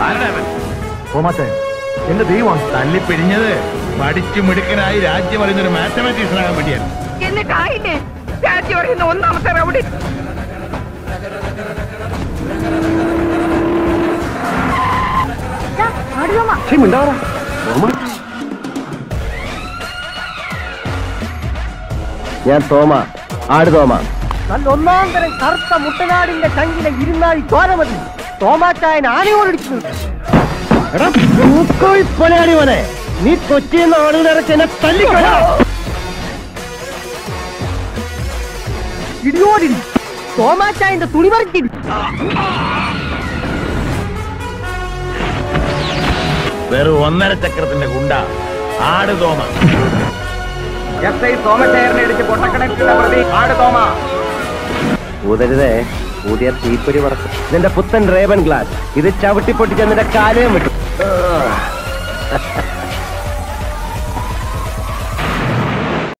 തോമാച്ചേ എന്റെ ദൈവമാണ് തല്ലിപ്പിരിഞ്ഞത് പഠിച്ചു മിടുക്കനായി രാജ്യം അറിയുന്ന ഒരു മാത്തമാറ്റീഷ്യൻ ആകാൻ വേണ്ടിയാണ് എന്നിട്ടായില്ലേ രാജ്യം പറയുന്ന ഒന്നാമത്തെ റൗഡി ഞാൻ തോമ ആട് തോമ നല്ല ഒന്നാം തരം കറുത്ത മുട്ടനാടിന്റെ ചങ്കിലെ ഇരുന്നാഴി ചോര മതി തോമാച്ചായൻ ആനയോടിച്ചു കൊലയാടി മോനെ നീ കൊച്ചിയിൽ ആളുകളിറക്കി എന്നെ തല്ലിക്കൊല്ലാ ഇടിയോടി തോമാച്ചായന്റെ തുണി പറിച്ചിടി വെറും ഒന്നര ചക്രത്തിന്റെ ഗുണ്ട ആട് തോമ എസ് ഐ തോമച്ചേരനെ ഇടിച്ച് പൊട്ടക്കണക്കിലെ പ്രതി ആട് തോമ ഊതരുതേ പുതിയ തീപ്പൊരി പറക്കും ഇതിന്റെ പുത്തൻ റേബൻ ഗ്ലാസ് ഇത് ചവിട്ടി പൊട്ടിച്ച് നിന്റെ കാലയും വിട്ടു